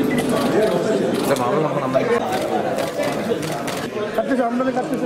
కట్టేసి అందరినీ కట్టేసి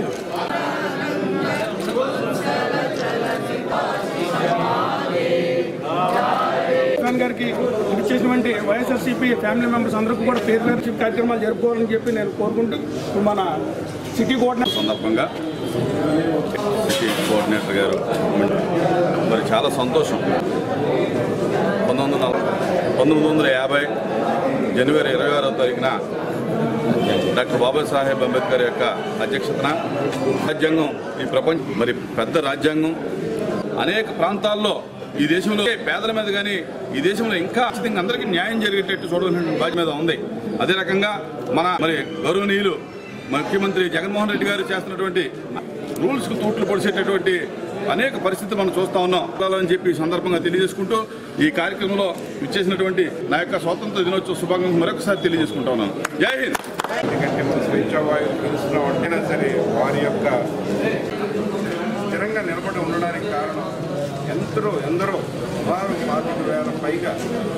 ఖాన్ గారికి ఇచ్చేటువంటి వైఎస్ఆర్సీపీ ఫ్యామిలీ మెంబర్స్ అందరికీ కూడా పేరు పేరు కార్యక్రమాలు జరుపుకోవాలని చెప్పి నేను కోరుకుంటూ ఇప్పుడు మన సిటీ కోఆర్డినేటర్ సందర్భంగా సిటీ కోఆర్డినేటర్ గారు మరి చాలా సంతోషం పంతొమ్మిది వందల పంతొమ్మిది వందల యాభై జనవరి ఇరవై ఆరో తారీఖున డాక్టర్ బాబాసాహెబ్ అంబేద్కర్ యొక్క అధ్యక్షతన రాజ్యాంగం ఈ ప్రపంచ మరి పెద్ద రాజ్యాంగం అనేక ప్రాంతాల్లో ఈ దేశంలో పేదల మీద కానీ ఈ దేశంలో ఇంకా ఖచ్చితంగా అందరికీ న్యాయం జరిగేటట్టు చూడవలసిన బాధ్యత మీద ఉంది అదే రకంగా మన మరి గౌరవనీయులు ముఖ్యమంత్రి జగన్మోహన్ రెడ్డి గారు చేస్తున్నటువంటి రూల్స్కు తూట్లు పొడిచేటటువంటి అనేక పరిస్థితులు మనం చూస్తా ఉన్నాం అని చెప్పి ఈ సందర్భంగా తెలియజేసుకుంటూ ఈ కార్యక్రమంలో ఇచ్చేసినటువంటి నా యొక్క స్వాతంత్ర దినోత్సవ శుభాకాంక్షలు మరొకసారి తెలియజేసుకుంటా ఉన్నాను జై హింద్ ఎందుకంటే మనం స్వేచ్ఛావాయువు పీలుస్తున్నాం అంటేనా సరే వారి యొక్క స్థిరంగా నిలబడి ఉండడానికి కారణం ఎందరో ఎందరో సుమారు పాతిక వేల పైగా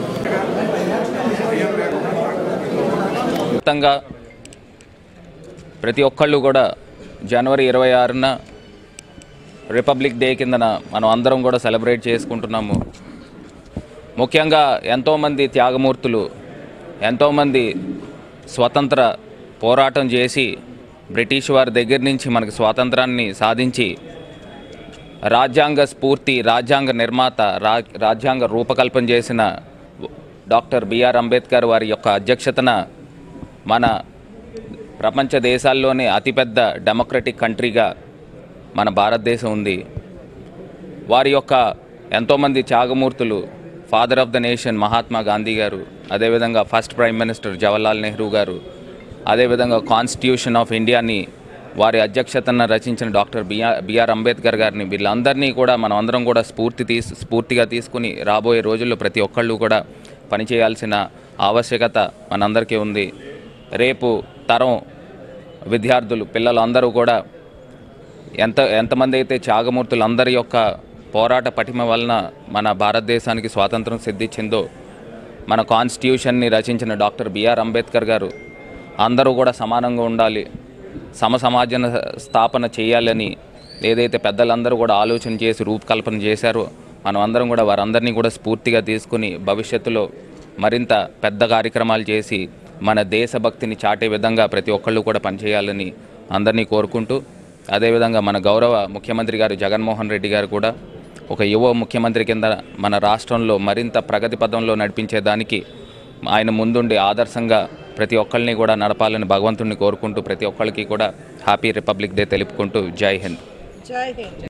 భయం లేకుండా మొత్తంగా ప్రతి ఒక్కళ్ళు కూడా జనవరి ఇరవై ఆరున రిపబ్లిక్ డే కిందన మనం అందరం కూడా సెలబ్రేట్ చేసుకుంటున్నాము ముఖ్యంగా ఎంతోమంది త్యాగమూర్తులు ఎంతోమంది స్వతంత్ర పోరాటం చేసి బ్రిటిష్ వారి దగ్గర నుంచి మనకి స్వాతంత్రాన్ని సాధించి రాజ్యాంగ స్ఫూర్తి రాజ్యాంగ నిర్మాత రా రాజ్యాంగ రూపకల్పన చేసిన డాక్టర్ బిఆర్ అంబేద్కర్ వారి యొక్క అధ్యక్షతన మన ప్రపంచ దేశాల్లోనే అతిపెద్ద డెమోక్రటిక్ కంట్రీగా మన భారతదేశం ఉంది వారి యొక్క ఎంతోమంది త్యాగమూర్తులు father of the nation Mahatma Gandhi garu అదేవిధంగా first prime minister Jawaharlal Nehru garu అదేవిధంగా కాన్స్టిట్యూషన్ ఆఫ్ ఇండియాని వారి అధ్యక్షతన రచించిన డాక్టర్ బిఆర్ బిఆర్ అంబేద్కర్ గారిని వీళ్ళందరినీ కూడా మనం అందరం కూడా స్ఫూర్తి తీసు స్ఫూర్తిగా తీసుకుని రాబోయే రోజుల్లో ప్రతి ఒక్కళ్ళు కూడా పనిచేయాల్సిన ఆవశ్యకత మనందరికీ ఉంది రేపు తరం విద్యార్థులు పిల్లలు అందరూ కూడా ఎంత ఎంతమంది అయితే త్యాగమూర్తులు అందరి యొక్క పోరాట పటిమ వలన మన భారతదేశానికి స్వాతంత్రం సిద్ధించిందో మన కాన్స్టిట్యూషన్ని రచించిన డాక్టర్ బిఆర్ అంబేద్కర్ గారు అందరూ కూడా సమానంగా ఉండాలి సమ సమాజన స్థాపన చేయాలని ఏదైతే పెద్దలందరూ కూడా ఆలోచన చేసి రూపకల్పన చేశారో మనం అందరం కూడా వారందరినీ కూడా స్ఫూర్తిగా తీసుకుని భవిష్యత్తులో మరింత పెద్ద కార్యక్రమాలు చేసి మన దేశభక్తిని చాటే విధంగా ప్రతి ఒక్కళ్ళు కూడా పనిచేయాలని అందరినీ కోరుకుంటూ అదేవిధంగా మన గౌరవ ముఖ్యమంత్రి గారు జగన్మోహన్ రెడ్డి గారు కూడా ఒక యువ ముఖ్యమంత్రి కింద మన రాష్ట్రంలో మరింత ప్రగతి పదంలో నడిపించేదానికి ఆయన ముందుండి ఆదర్శంగా ప్రతి ఒక్కరిని కూడా నడపాలని భగవంతుడిని కోరుకుంటూ ప్రతి ఒక్కరికి కూడా హ్యాపీ రిపబ్లిక్ డే తెలుపుకుంటూ జై హింద్ జై హింద్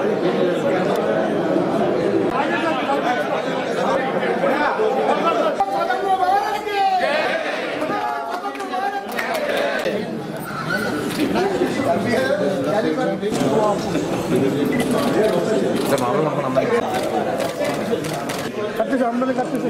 కట్టేసి అందరినీ కట్టేసి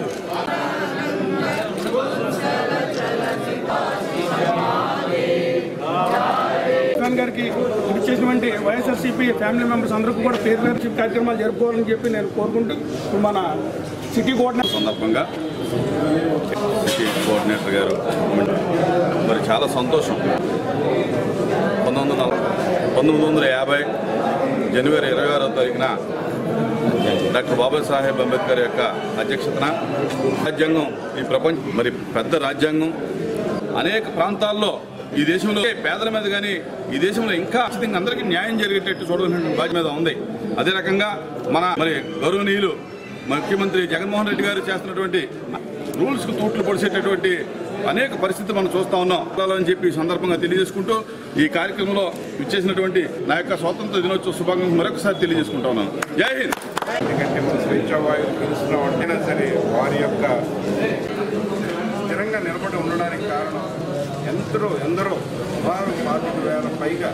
ఖాన్ గారికి ఇచ్చేటువంటి వైఎస్ఆర్సీపీ ఫ్యామిలీ మెంబర్స్ అందరికీ కూడా పేరు పేరు కార్యక్రమాలు జరుపుకోవాలని చెప్పి నేను కోరుకుంటూ ఇప్పుడు మన సిటీ కోఆర్డినేటర్ సందర్భంగా సిటీ కోఆర్డినేటర్ గారు మరి చాలా సంతోషం పంతొమ్మిది వందల పంతొమ్మిది వందల యాభై జనవరి ఇరవై ఆరో తారీఖున డాక్టర్ బాబాసాహెబ్ అంబేద్కర్ యొక్క అధ్యక్షతన రాజ్యాంగం ఈ ప్రపంచ మరి పెద్ద రాజ్యాంగం అనేక ప్రాంతాల్లో ఈ దేశంలో పేదల మీద కానీ ఈ దేశంలో ఇంకా ఖచ్చితంగా అందరికీ న్యాయం జరిగేటట్టు చూడవలసిన బాధ్యత మీద ఉంది అదే రకంగా మన మరి గౌరవనీయులు ముఖ్యమంత్రి జగన్మోహన్ రెడ్డి గారు చేస్తున్నటువంటి రూల్స్కు తూట్లు పొడిచేటటువంటి అనేక పరిస్థితులు మనం చూస్తా ఉన్నాం అని చెప్పి ఈ సందర్భంగా తెలియజేసుకుంటూ ఈ కార్యక్రమంలో ఇచ్చేసినటువంటి నా యొక్క స్వాతంత్ర దినోత్సవ శుభాకాంక్షలు మరొకసారి తెలియజేసుకుంటా ఉన్నాను జై హింద్ ఎందుకంటే మనం స్వేచ్ఛావాయువు పీలుస్తున్నాం అంటేనా సరే వారి యొక్క స్థిరంగా నిలబడి ఉండడానికి కారణం ఎందరో ఎందరో సుమారు పాతిక వేల పైగా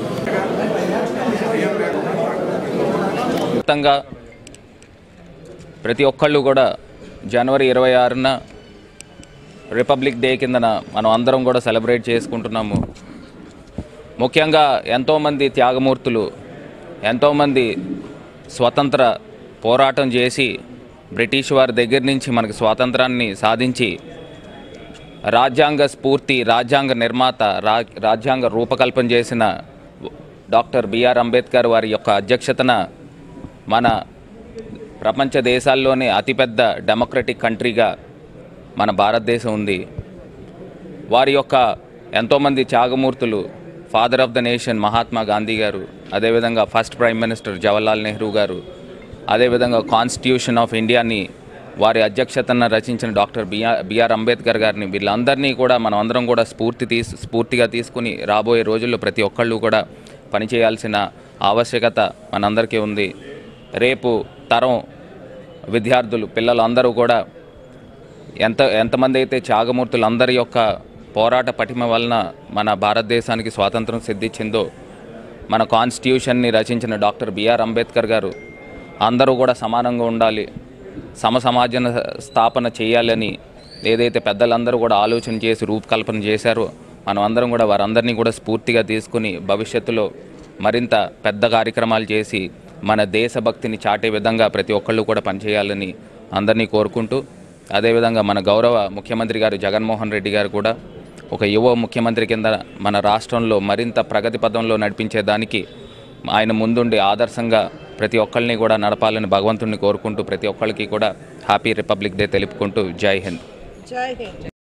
భయం లేకుండా మొత్తంగా ప్రతి ఒక్కళ్ళు కూడా జనవరి ఇరవై ఆరున రిపబ్లిక్ డే కిందన మనం అందరం కూడా సెలబ్రేట్ చేసుకుంటున్నాము ముఖ్యంగా ఎంతోమంది త్యాగమూర్తులు ఎంతోమంది స్వతంత్ర పోరాటం చేసి బ్రిటిష్ వారి దగ్గర నుంచి మనకి స్వాతంత్రాన్ని సాధించి రాజ్యాంగ స్ఫూర్తి రాజ్యాంగ నిర్మాత రా రాజ్యాంగ రూపకల్పన చేసిన డాక్టర్ బిఆర్ అంబేద్కర్ వారి యొక్క అధ్యక్షతన మన ప్రపంచ దేశాల్లోనే అతిపెద్ద డెమోక్రటిక్ కంట్రీగా మన భారతదేశం ఉంది వారి యొక్క ఎంతోమంది త్యాగమూర్తులు father of the nation Mahatma Gandhi garu అదేవిధంగా first prime minister Jawaharlal Nehru garu అదేవిధంగా కాన్స్టిట్యూషన్ ఆఫ్ ఇండియాని వారి అధ్యక్షతన రచించిన డాక్టర్ బిఆర్ బిఆర్ అంబేద్కర్ గారిని వీళ్ళందరినీ కూడా మనం అందరం కూడా స్ఫూర్తి తీసు స్ఫూర్తిగా తీసుకుని రాబోయే రోజుల్లో ప్రతి ఒక్కళ్ళు కూడా పనిచేయాల్సిన ఆవశ్యకత మనందరికీ ఉంది రేపు తరం విద్యార్థులు పిల్లలు అందరూ కూడా ఎంత ఎంతమంది అయితే త్యాగమూర్తులు అందరి యొక్క పోరాట పటిమ వలన మన భారతదేశానికి స్వాతంత్రం సిద్ధించిందో మన కాన్స్టిట్యూషన్ని రచించిన డాక్టర్ బిఆర్ అంబేద్కర్ గారు అందరూ కూడా సమానంగా ఉండాలి సమ సమాజన స్థాపన చేయాలని ఏదైతే పెద్దలందరూ కూడా ఆలోచన చేసి రూపకల్పన చేశారో మనం అందరం కూడా వారందరినీ కూడా స్ఫూర్తిగా తీసుకుని భవిష్యత్తులో మరింత పెద్ద కార్యక్రమాలు చేసి మన దేశభక్తిని చాటే విధంగా ప్రతి ఒక్కళ్ళు కూడా పనిచేయాలని అందరినీ కోరుకుంటూ అదేవిధంగా మన గౌరవ ముఖ్యమంత్రి గారు జగన్మోహన్ రెడ్డి గారు కూడా ఒక యువ ముఖ్యమంత్రి కింద మన రాష్ట్రంలో మరింత ప్రగతి పదంలో నడిపించేదానికి ఆయన ముందుండి ఆదర్శంగా ప్రతి ఒక్కరిని కూడా నడపాలని భగవంతుడిని కోరుకుంటూ ప్రతి ఒక్కరికి కూడా హ్యాపీ రిపబ్లిక్ డే తెలుపుకుంటూ జై హింద్ జై హింద్